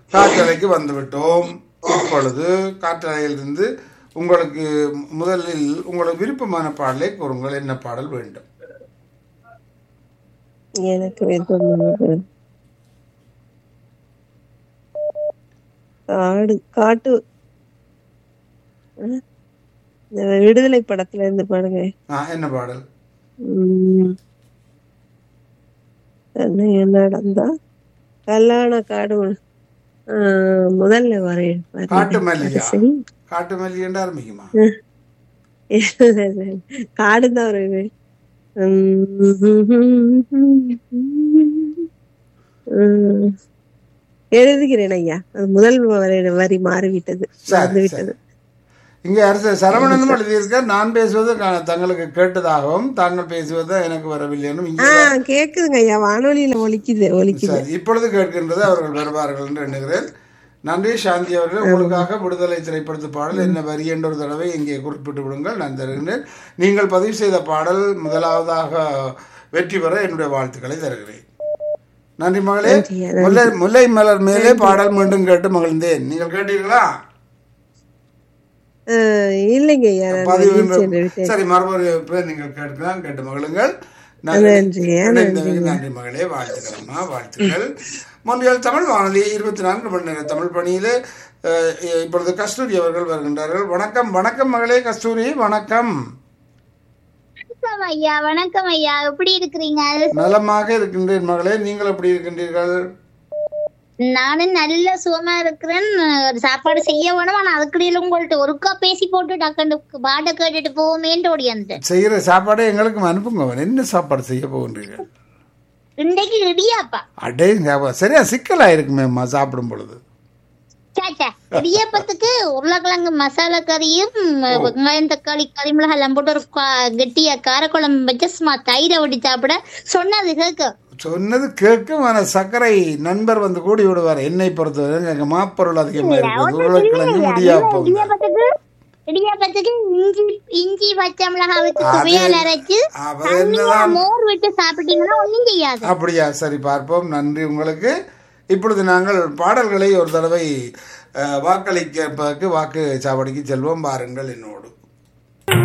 காற்றலைக்கு வந்துவிட்டோம் இப்பொழுது காற்றலையிலிருந்து உங்களுக்கு முதலில் உங்களுக்கு விருப்பமான பாடலை கூறுங்கள் என்ன பாடல் வேண்டும் எனக்கு விருப்பமானது காடு காட்டு அஹ், இந்த விடுதலை படத்துல இருந்து பாடுங்க ஆ, என்ன பாடல் உம் என்ன நடந்தா கல்யாண காடு ஆஹ், முதல்ல வரேன் காட்டு மல்லிகா சரி காட்டு மல்லி என்று ஆரம்பிக்குமா காடு தான் வருது உம் எழுதுகிறேன் ஐயா அது முதல் வரி வரி மாறிவிட்டது மறந்து விட்டது இங்கே அரசு சரவணனும் எழுதியிருக்க நான் பேசுவது கா- தங்களுக்கு கேட்டதாகவும் தாங்கள் பேசுவது எனக்கு வரவில்லை என்றும் இங்கே ஆஹ் கேக்குதுங்க ஐயா வானொலியில ஒலிக்குது ஒலிக்குது சரி இப்பொழுது கேட்கின்றது அவர்கள் வருவார்கள் என்று எண்ணுகிறேன் நன்றி சாந்தி அவர்கள் உங்களுக்காக விடுதலை திரைப்படத்து பாடல் என்ன வரி என்ற ஒரு தடவை இங்கே குறிப்பிட்டு விடுங்கள் நான் தருகின்றேன் நீங்கள் பதிவு செய்த பாடல் முதலாவதாக வெற்றி பெற என்னுடைய வாழ்த்துக்களை தருகிறேன் நன்றி மகளே நன்றியா, முல்லை முல்லை மலர் மேலே பாடல் மீண்டும் கேட்டு மகிழ்ந்தேன் நீங்கள் கேட்டீர்களா ஆஹ் இல்லைங்க ஐயா நான் பதிவு வெளியே சென்று விட்டேன் சரி மறுபடியும் நீங்கள் கேட்கலாம் கேட்டு மகிழுங்கள் நன்றியா, இணைந்தமைக்கு நன்றி மகளே வாழ்த்துக்கிறோம்மா வாழ்த்துக்கள் முன்னில் தமிழ் வானொலி இருபத்தி நான்கு மணி நேர தமிழ் பணியிலே அஹ், இப்பொழுது கஸ்தூரி அவர்கள் வருகின்றார்கள் வணக்கம் வணக்கம் மகளே கஸ்தூரி வணக்கம் வணக்கம் ஐயா வணக்கம் ஐயா எப்படி இருக்கிறீங்க நலமாக இருக்கின்றேன் மகளே நீங்கள் எப்படி இருக்கின்றீர்கள் நானும் நல்ல சுகமா இருக்கிறேன் ஒரு சாப்பாடு செய்ய வேணும் ஆனா அதுக்கிடையில உங்கள்ட்ட ஒருக்கா பேசி போட்டு டக்குன்னு பாட்டை கேட்டுட்டு போவோமேன்ட்டு ஓடியாந்துட்டேன் செய்கிற சாப்பாடை எங்களுக்கும் அனுப்புங்க என்ன சாப்பாடு செய்ய போகின்றீர்கள் இன்றைக்கு இடியாப்பா அடே ஞாபகம். சரியா சிக்கலா இருக்குமேம்மா சாப்பிடும் பொழுது சாச்சா இடியாப்பத்துக்கு உருளைக்கிழங்கு மசாலா கறியும் வெங்காயம் தக்காளி கறி மிளகாய் எல்லாம் போட்டு ஒரு கா- கெட்டியா காரக்குழம்பு வச்சு சும்மா தயிரை ஒட்டி சாப்பிட சொன்னது கேட்க சொன்னது கேட்கும் ஆனால் சர்க்கரை நண்பர் வந்து கூடி விடுவார் என்னை பொறுத்தவரை எங்க மாப்பொருள் அதிகமா இருக்குது உருளைக்கிழங்கு முடியாப்பம் இடியாப்பத்துக்கு இடியாப்பத்துக்கு இஞ்சி இஞ்சி பச்சை மிளகாய் வச்சு துவையால் அரைச்சு அவர் தண்ணியா என்னதான் மோர் விட்டு சாப்பிட்டீங்கன்னா ஒண்ணும் செய்யாது அப்படியா சரி பார்ப்போம் நன்றி உங்களுக்கு இப்பொழுது நாங்கள் பாடல்களை ஒரு தடவை அஹ், வாக்களிப்பதற்கு வாக்கு சாவடிக்கு செல்வோம் பாருங்கள் என்னோடு